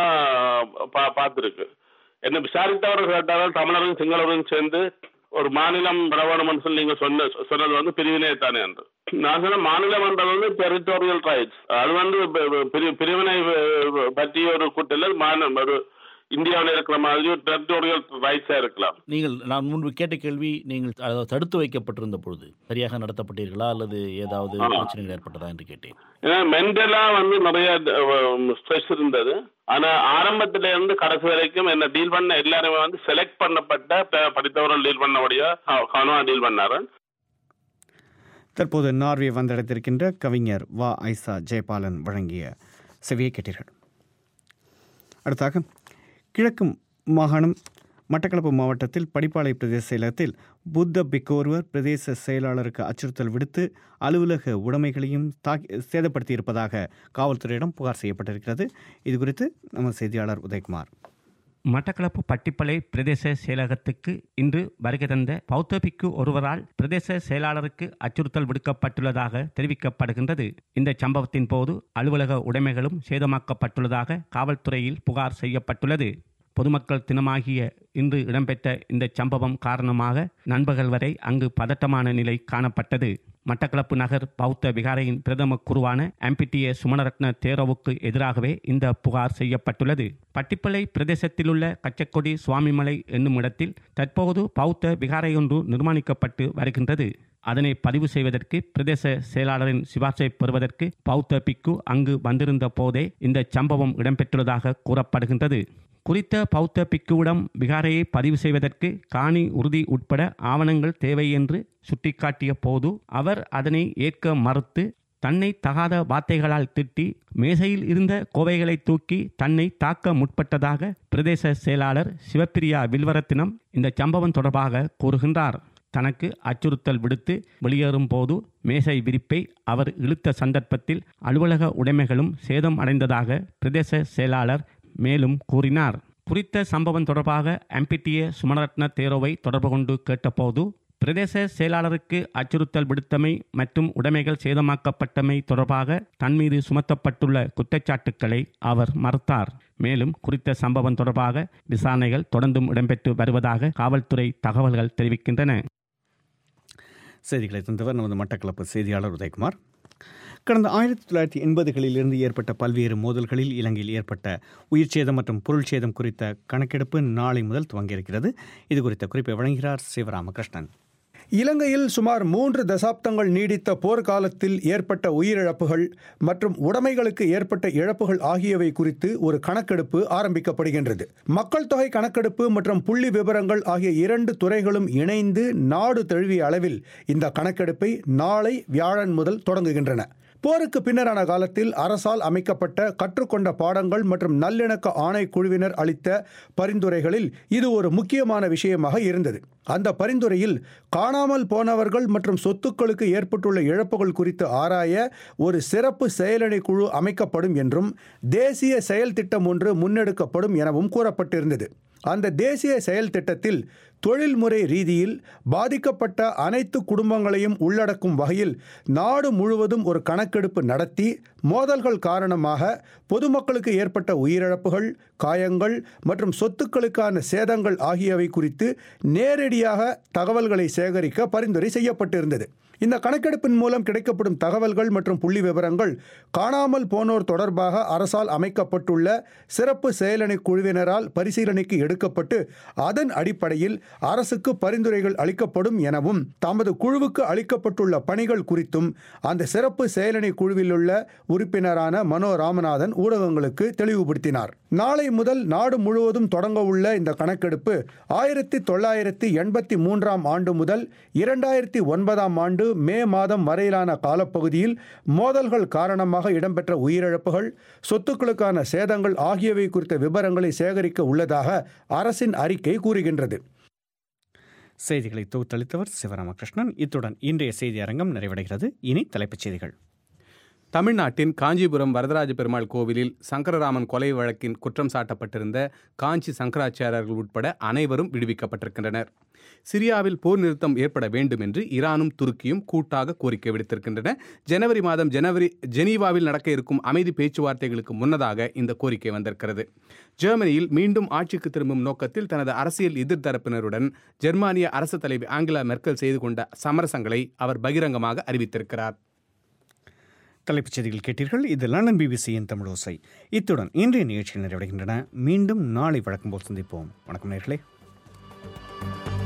பா பார்த்துருக்கு என்ன விசாரித்தவர்கள் கேட்டார்கள் தமிழரும் சிங்களவரும் சேர்ந்து ஒரு மாநிலம் பிரபலம்னு சொல்லி நீங்க சொன்ன சொன்னது வந்து பிரிவினை தானே என்று நான் சொன்ன மாநிலம் என்றது வந்து டெரிட்டோரியல் ரைட்ஸ் அது வந்து ப- ப- பிரி- பிரிவினை அஹ், பற்றிய ஒரு கூட்டில் மாநிலம் ஒரு இந்தியாவில் இருக்கிற மாதிரி ஒரு டெரிட்டோரியல் ரைட்ஸா இருக்கலாம் நீங்கள் நான் முன்பு கேட்ட கேள்வி நீங்கள் அதாவது தடுத்து வைக்கப்பட்டிருந்த பொழுது சரியாக நடத்தப்பட்டீர்களா அல்லது ஏதாவது ஆமா. பிரச்சனைகள் ஏற்பட்டதா என்று கேட்டேன் ஏன்னா மென்டலா வந்து நிறைய ஸ்ட்ரெஸ் இருந்தது ஆனா ஆரம்பத்துல இருந்து கடைசி வரைக்கும் என்ன டீல் பண்ண எல்லாருமே வந்து செலக்ட் பண்ணப்பட்ட ப- படித்தவர்கள் டீல் பண்ணபடியா கவனமா டீல் பண்ணாரு தற்போது நார்வே வந்தடைந்திருக்கின்ற கவிஞர் வா ஐசா ஜெயபாலன் வழங்கிய செவியை கேட்டீர்கள் அடுத்தாக கிழக்கு மாகாணம் மட்டக்களப்பு மாவட்டத்தில் படிப்பாளை பிரதேச செயலகத்தில் புத்த பிக்கோருவர் பிரதேச செயலாளருக்கு அச்சுறுத்தல் விடுத்து அலுவலக உடைமைகளையும் தாக்கி சேதப்படுத்தியிருப்பதாக காவல்துறையிடம் புகார் செய்யப்பட்டிருக்கிறது இது குறித்து நமது செய்தியாளர் உதயகுமார் மட்டக்களப்பு பட்டிப்பளை பிரதேச செயலகத்துக்கு இன்று வருகை தந்த பௌத்த பிக்கு ஒருவரால் பிரதேச செயலாளருக்கு அச்சுறுத்தல் விடுக்கப்பட்டுள்ளதாக தெரிவிக்கப்படுகின்றது இந்த சம்பவத்தின் போது அலுவலக உடைமைகளும் சேதமாக்கப்பட்டுள்ளதாக காவல்துறையில் புகார் செய்யப்பட்டுள்ளது பொதுமக்கள் தினமாகிய இன்று இடம்பெற்ற இந்த சம்பவம் காரணமாக நண்பகல் வரை அங்கு பதட்டமான நிலை காணப்பட்டது மட்டக்களப்பு நகர் பௌத்த விகாரையின் பிரதம குருவான எம்பிடிஏ சுமணரத்ன தேரவுக்கு எதிராகவே இந்த புகார் செய்யப்பட்டுள்ளது பட்டிப்பளை பிரதேசத்திலுள்ள கச்சக்கொடி சுவாமிமலை என்னும் இடத்தில் தற்போது பௌத்த விகாரையொன்று நிர்மாணிக்கப்பட்டு வருகின்றது அதனை பதிவு செய்வதற்கு பிரதேச செயலாளரின் சிபார்சை பெறுவதற்கு பௌத்த பிக்கு அங்கு வந்திருந்த போதே இந்த சம்பவம் இடம்பெற்றுள்ளதாக கூறப்படுகின்றது குறித்த பௌத்த பிக்குவிடம் விகாரையை பதிவு செய்வதற்கு காணி உறுதி உட்பட ஆவணங்கள் தேவை என்று சுட்டிக்காட்டிய போது அவர் அதனை ஏற்க மறுத்து தன்னை தகாத வார்த்தைகளால் திட்டி மேசையில் இருந்த கோவைகளை தூக்கி தன்னை தாக்க முற்பட்டதாக பிரதேச செயலாளர் சிவப்பிரியா வில்வரத்தினம் இந்த சம்பவம் தொடர்பாக கூறுகின்றார் தனக்கு அச்சுறுத்தல் விடுத்து வெளியேறும் போது மேசை விரிப்பை அவர் இழுத்த சந்தர்ப்பத்தில் அலுவலக உடைமைகளும் சேதம் அடைந்ததாக பிரதேச செயலாளர் மேலும் கூறினார் குறித்த சம்பவம் தொடர்பாக எம்பிடிஏ சுமணரத்ன தேரோவை தொடர்பு கொண்டு கேட்டபோது பிரதேச செயலாளருக்கு அச்சுறுத்தல் விடுத்தமை மற்றும் உடைமைகள் சேதமாக்கப்பட்டமை தொடர்பாக தன் மீது சுமத்தப்பட்டுள்ள குற்றச்சாட்டுக்களை அவர் மறுத்தார் மேலும் குறித்த சம்பவம் தொடர்பாக விசாரணைகள் தொடர்ந்தும் இடம்பெற்று வருவதாக காவல்துறை தகவல்கள் தெரிவிக்கின்றன செய்திகளை தந்தவர் நமது மட்டக்களப்பு செய்தியாளர் உதயகுமார் கடந்த ஆயிரத்தி தொள்ளாயிரத்தி எண்பதுகளிலிருந்து ஏற்பட்ட பல்வேறு மோதல்களில் இலங்கையில் ஏற்பட்ட உயிர் சேதம் மற்றும் பொருள் சேதம் குறித்த கணக்கெடுப்பு நாளை முதல் துவங்கியிருக்கிறது இது குறித்த குறிப்பை வழங்குகிறார் சிவராமகிருஷ்ணன் இலங்கையில் சுமார் மூன்று தசாப்தங்கள் நீடித்த போர்க்காலத்தில் ஏற்பட்ட உயிரிழப்புகள் மற்றும் உடைமைகளுக்கு ஏற்பட்ட இழப்புகள் ஆகியவை குறித்து ஒரு கணக்கெடுப்பு ஆரம்பிக்கப்படுகின்றது மக்கள் தொகை கணக்கெடுப்பு மற்றும் புள்ளி விவரங்கள் ஆகிய இரண்டு துறைகளும் இணைந்து நாடு தழுவிய அளவில் இந்த கணக்கெடுப்பை நாளை வியாழன் முதல் தொடங்குகின்றன போருக்கு பின்னரான காலத்தில் அரசால் அமைக்கப்பட்ட கற்றுக்கொண்ட பாடங்கள் மற்றும் நல்லிணக்க ஆணைக்குழுவினர் அளித்த பரிந்துரைகளில் இது ஒரு முக்கியமான விஷயமாக இருந்தது அந்த பரிந்துரையில் காணாமல் போனவர்கள் மற்றும் சொத்துக்களுக்கு ஏற்பட்டுள்ள இழப்புகள் குறித்து ஆராய ஒரு சிறப்பு செயலணி குழு அமைக்கப்படும் என்றும் தேசிய செயல் திட்டம் ஒன்று முன்னெடுக்கப்படும் எனவும் கூறப்பட்டிருந்தது அந்த தேசிய செயல் திட்டத்தில் தொழில்முறை ரீதியில் பாதிக்கப்பட்ட அனைத்து குடும்பங்களையும் உள்ளடக்கும் வகையில் நாடு முழுவதும் ஒரு கணக்கெடுப்பு நடத்தி மோதல்கள் காரணமாக பொதுமக்களுக்கு ஏற்பட்ட உயிரிழப்புகள் காயங்கள் மற்றும் சொத்துக்களுக்கான சேதங்கள் ஆகியவை குறித்து நேரடியாக தகவல்களை சேகரிக்க பரிந்துரை செய்யப்பட்டிருந்தது இந்த கணக்கெடுப்பின் மூலம் கிடைக்கப்படும் தகவல்கள் மற்றும் புள்ளி விவரங்கள் காணாமல் போனோர் தொடர்பாக அரசால் அமைக்கப்பட்டுள்ள சிறப்பு செயலணி குழுவினரால் பரிசீலனைக்கு எடுக்கப்பட்டு அதன் அடிப்படையில் அரசுக்கு பரிந்துரைகள் அளிக்கப்படும் எனவும் தமது குழுவுக்கு அளிக்கப்பட்டுள்ள பணிகள் குறித்தும் அந்த சிறப்பு செயலணி குழுவில் உள்ள உறுப்பினரான மனோ ராமநாதன் ஊடகங்களுக்கு தெளிவுபடுத்தினார் நாளை முதல் நாடு முழுவதும் தொடங்க உள்ள இந்த கணக்கெடுப்பு ஆயிரத்தி தொள்ளாயிரத்தி எண்பத்தி மூன்றாம் ஆண்டு முதல் இரண்டாயிரத்தி ஒன்பதாம் ஆண்டு மே மாதம் வரையிலான காலப்பகுதியில் மோதல்கள் காரணமாக இடம்பெற்ற உயிரிழப்புகள் சொத்துக்களுக்கான சேதங்கள் ஆகியவை குறித்த விவரங்களை சேகரிக்க உள்ளதாக அரசின் அறிக்கை கூறுகின்றது செய்திகளை தொகுத்தளித்தவர் சிவராமகிருஷ்ணன் இத்துடன் இன்றைய செய்தி அரங்கம் நிறைவடைகிறது இனி தலைப்புச் செய்திகள் தமிழ்நாட்டின் காஞ்சிபுரம் வரதராஜ பெருமாள் கோவிலில் சங்கரராமன் கொலை வழக்கின் குற்றம் சாட்டப்பட்டிருந்த காஞ்சி சங்கராச்சாரியர்கள் உட்பட அனைவரும் விடுவிக்கப்பட்டிருக்கின்றனர் சிரியாவில் போர் நிறுத்தம் ஏற்பட வேண்டும் என்று ஈரானும் துருக்கியும் கூட்டாக கோரிக்கை விடுத்திருக்கின்றன ஜனவரி மாதம் ஜனவரி ஜெனீவாவில் நடக்க இருக்கும் அமைதி பேச்சுவார்த்தைகளுக்கு முன்னதாக இந்த கோரிக்கை வந்திருக்கிறது ஜெர்மனியில் மீண்டும் ஆட்சிக்கு திரும்பும் நோக்கத்தில் தனது அரசியல் எதிர்த்தரப்பினருடன் ஜெர்மானிய அரசு தலைவி ஆங்கிலா மெர்க்கல் செய்து கொண்ட சமரசங்களை அவர் பகிரங்கமாக அறிவித்திருக்கிறார் தலைப்புச் செய்திகள் கேட்டீர்கள் இது லண்டன் பிபிசியின் தமிழ் ஓசை இத்துடன் இன்றைய நிகழ்ச்சிகள் நிறைவடைகின்றன மீண்டும் நாளை வழக்கம் போல் சந்திப்போம் வணக்கம் நேர்களே